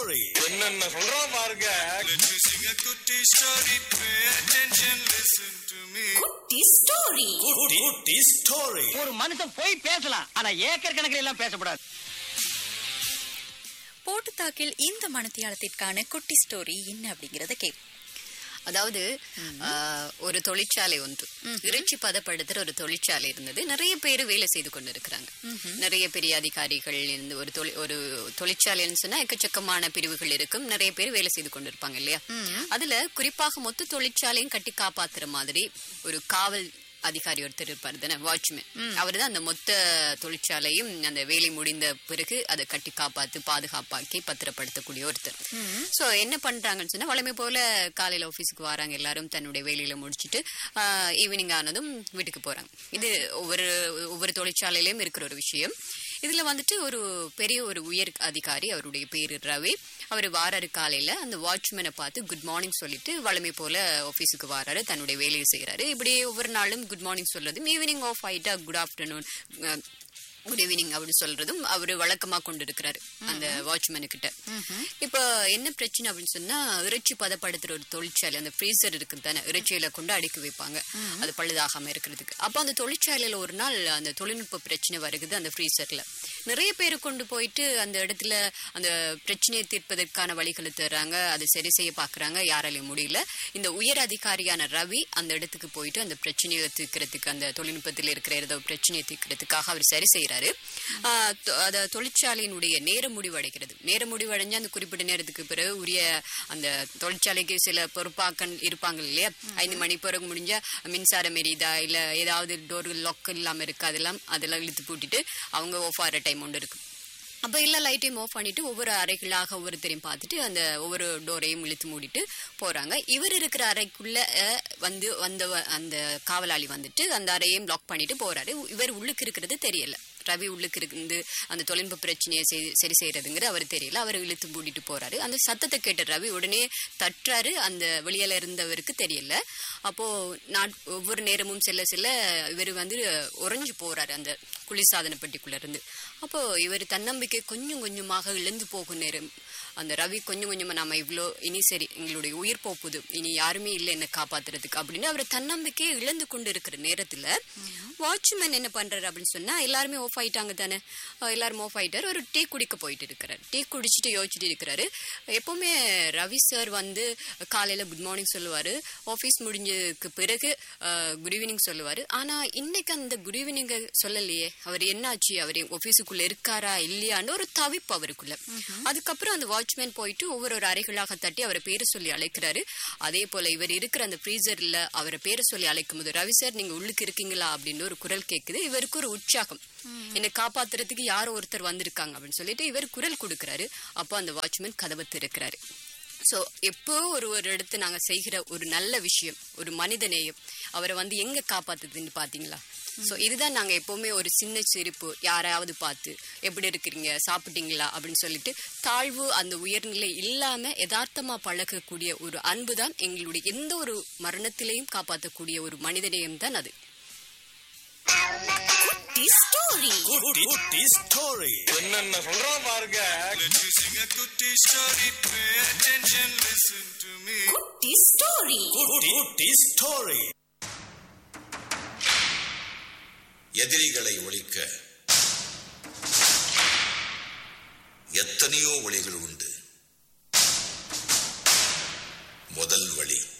story. என்னென்ன சொல்றான் பாருங்க Let me sing a goody story. Pay attention, listen to me. குட்டி ஸ்டோரி Goody, goody story. ஒரு மனுஷன் போய் பேசலாம் ஆனா ஏக்கர் கணக்கில் எல்லாம் பேசக்கூடாது போட்டுத்தாக்கில் இந்த மனத்தியாலத்திற்கான குட்டி ஸ்டோரி என்ன அப்படிங்கறத கேட்போம் அதாவது ஆஹ், ஒரு தொழிற்சாலை ஒன்று இறைச்சி பதப்படுத்துற ஒரு தொழிற்சாலை இருந்தது நிறைய பேர் வேலை செய்து கொண்டு இருக்கிறாங்க நிறைய பெரிய அதிகாரிகள் இருந்து ஒரு தொழி ஒரு தொழிற்சாலைன்னு சொன்னா எக்கச்சக்கமான பிரிவுகள் இருக்கும் நிறைய பேர் வேலை செய்து கொண்டு இருப்பாங்க இல்லையா அதுல குறிப்பாக மொத்த தொழிற்சாலையும் கட்டி காப்பாத்துற மாதிரி ஒரு காவல் அதிகாரி ஒருத்தர் இருப்பார் தானே வாட்ச்மேன் அவர் தான் அந்த மொத்த தொழிற்சாலையும் அந்த வேலை முடிந்த பிறகு அதை கட்டி காப்பாத்து பாதுகாப்பாக்கி பத்திரப்படுத்தக்கூடிய ஒருத்தர் சோ என்ன பண்றாங்கன்னு சொன்னா வழமை போல காலையில ஆபீஸ்க்கு வராங்க எல்லாரும் தன்னுடைய வேலையில முடிச்சிட்டு ஈவினிங் ஆனதும் வீட்டுக்கு போறாங்க இது ஒவ்வொரு ஒவ்வொரு தொழிற்சாலையிலயும் இருக்கிற ஒரு விஷயம் இதுல வந்துட்டு ஒரு பெரிய ஒரு உயர் அதிகாரி அவருடைய பேரு ரவி அவர் வாராரு காலையில அந்த வாட்ச்மேனை பார்த்து குட் மார்னிங் சொல்லிட்டு வழமை போல ஆபீஸுக்கு வாராரு தன்னுடைய வேலையை செய்யறாரு இப்படி ஒவ்வொரு நாளும் குட் மார்னிங் சொல்றதும் ஈவினிங் ஆஃப் ஆயிட்டா குட் ஆஃப்டர்நூன் குட் ஈவினிங் அப்படின்னு சொல்றதும் அவரு வழக்கமா கொண்டு இருக்கிறாரு அந்த வாட்ச்மேனு கிட்ட இப்போ என்ன பிரச்சனை அப்படின்னு சொன்னா இறைச்சி பதப்படுத்துற ஒரு தொழிற்சாலை அந்த ஃப்ரீசர் இருக்கு தானே இறைச்சியில கொண்டு அடுக்கி வைப்பாங்க அது பழுதாகாம இருக்கிறதுக்கு அப்போ அந்த தொழிற்சாலையில ஒரு நாள் அந்த தொழில்நுட்ப பிரச்சனை வருகுது அந்த ஃப்ரீசர்ல நிறைய பேர் கொண்டு போயிட்டு அந்த இடத்துல அந்த பிரச்சனையை தீர்ப்பதற்கான வழிகளை தர்றாங்க அது சரி செய்ய பாக்குறாங்க யாராலையும் முடியல இந்த உயர் அதிகாரியான ரவி அந்த இடத்துக்கு போயிட்டு அந்த பிரச்சனையை தீர்க்கறதுக்கு அந்த தொழில்நுட்பத்தில் இருக்கிற ஏதோ பிரச்சனையை தீர்க்கறதுக்காக அவர் சரி செய்யறாரு ஆஹ் தொ- அத தொழிற்சாலையினுடைய நேர முடிவடைகிறது நேர முடிவடைஞ்சு அந்த குறிப்பிட்ட நேரத்துக்கு பிறகு உரிய அந்த தொழிற்சாலைக்கு சில பொறுப்பாக்கள் இருப்பாங்க இல்லையா ஐந்து மணி பிறகு முடிஞ்சா மின்சாரம் எரியுதா இல்ல ஏதாவது டோர் லாக் இல்லாம இருக்கு அதெல்லாம் அதெல்லாம் இழுத்து பூட்டிட்டு அவங்க ஆஃப் ஆகிற டைம் ஒன்று இருக்கு அப்ப எல்லா லைட்டையும் ஆஃப் பண்ணிட்டு ஒவ்வொரு அறைகளாக ஒவ்வொருத்தரையும் பார்த்துட்டு அந்த ஒவ்வொரு டோரையும் இழுத்து மூடிட்டு போறாங்க இவர் இருக்கிற அறைக்குள்ள அஹ், வந்து வந்த வ- அந்த காவலாளி வந்துட்டு அந்த அறையையும் லாக் பண்ணிட்டு போறாரு இவர் உள்ளுக்கு இருக்கிறது தெரியல ரவி உள்ளுக்கு இருந்து அந்த தொழில்நுட்ப பிரச்சனையை செய்- சரி செய்யறதுங்கிறது அவர் தெரியல அவர் இழுத்து மூடிட்டு போறாரு அந்த சத்தத்தை கேட்ட ரவி உடனே தட்டுறாரு அந்த வெளியில இருந்தவருக்கு தெரியல அப்போ நான் ஒவ்வொரு நேரமும் செல்ல செல்ல இவர் வந்து உறைஞ்சு போறாரு அந்த குளிர்சாதன பெட்டிக்குள்ள இருந்து அப்போ இவர் தன்னம்பிக்கை கொஞ்சம் கொஞ்சமாக இழந்து போகும் நேரம் அந்த ரவி கொஞ்சம் கொஞ்சமா நாம இவ்வளோ இனி சரி எங்களுடைய உயிர் போப்புது இனி யாருமே இல்லை என்ன காப்பாத்துறதுக்கு அப்படின்னு அவர் தன்னம்பிக்கையை இழந்து கொண்டு இருக்கிற நேரத்துல வாட்ச்மேன் என்ன பண்றாரு அப்படின்னு சொன்னா எல்லாருமே ஆஃப் ஆயிட்டாங்க தானே அஹ் எல்லாரும் ஆஃப் ஆயிட்டாரு ஒரு டீ குடிக்க போயிட்டு இருக்கிறாரு டீ குடிச்சிட்டு யோசிச்சுட்டு இருக்கிறாரு எப்பவுமே ரவி சார் வந்து காலையில குட் மார்னிங் சொல்லுவாரு ஆஃபீஸ் முடிஞ்சதுக்கு பிறகு குட் ஈவினிங் சொல்லுவாரு ஆனா இன்னைக்கு அந்த குட் ஈவினிங் சொல்லலையே அவர் என்னாச்சு அவர் ஆபீஸுக்குள்ள இருக்காரா இல்லையான்னு ஒரு தவிப்பு அவருக்குள்ள அதுக்கப்புறம் அந்த வாட்ச்மேன் போயிட்டு ஒவ்வொரு ஒரு அறைகளாக தட்டி அவரை பேரை சொல்லி அழைக்கிறாரு அதே போல இவர் இருக்கிற அந்த ஃப்ரீசர்ல அவரை பேரை சொல்லி அழைக்கும் போது ரவி சார் நீங்க உள்ளுக்கு இருக்கீங்களா அப்படின்னு ஒரு குரல் கேக்குது இவருக்கு ஒரு உற்சாகம் என்னை காப்பாத்துறதுக்கு யாரோ ஒருத்தர் வந்திருக்காங்க அப்படின்னு சொல்லிட்டு இவர் குரல் கொடுக்கறாரு அப்போ அந்த வாட்ச்மேன் கதவை திறக்கிறாரு சோ எப்போ ஒரு ஒரு இடத்து நாங்க செய்கிற ஒரு நல்ல விஷயம் ஒரு மனித நேயம் அவரை வந்து எங்க காப்பாத்துதுன்னு பாத்தீங்களா சோ இதுதான் நாங்க எப்பவுமே ஒரு சின்ன சிரிப்பு யாராவது பார்த்து எப்படி இருக்கிறீங்க சாப்பிட்டீங்களா அப்படின்னு சொல்லிட்டு தாழ்வு அந்த உயர்நிலை இல்லாம யதார்த்தமா பழகக்கூடிய ஒரு அன்பு தான் எங்களுடைய எந்த ஒரு மரணத்திலையும் காப்பாற்றக்கூடிய ஒரு மனிதநேயம் தான் அது குட்டி ஸ்டோரி Goody, goody story. என்னென்ன சொல்றான் பாருங்க Let me sing a goody story. Pay attention, listen to me. குட்டி ஸ்டோரி Goody, goody story. எதிரிகளை ஒழிக்க எத்தனையோ வழிகள் உண்டு முதல் வழி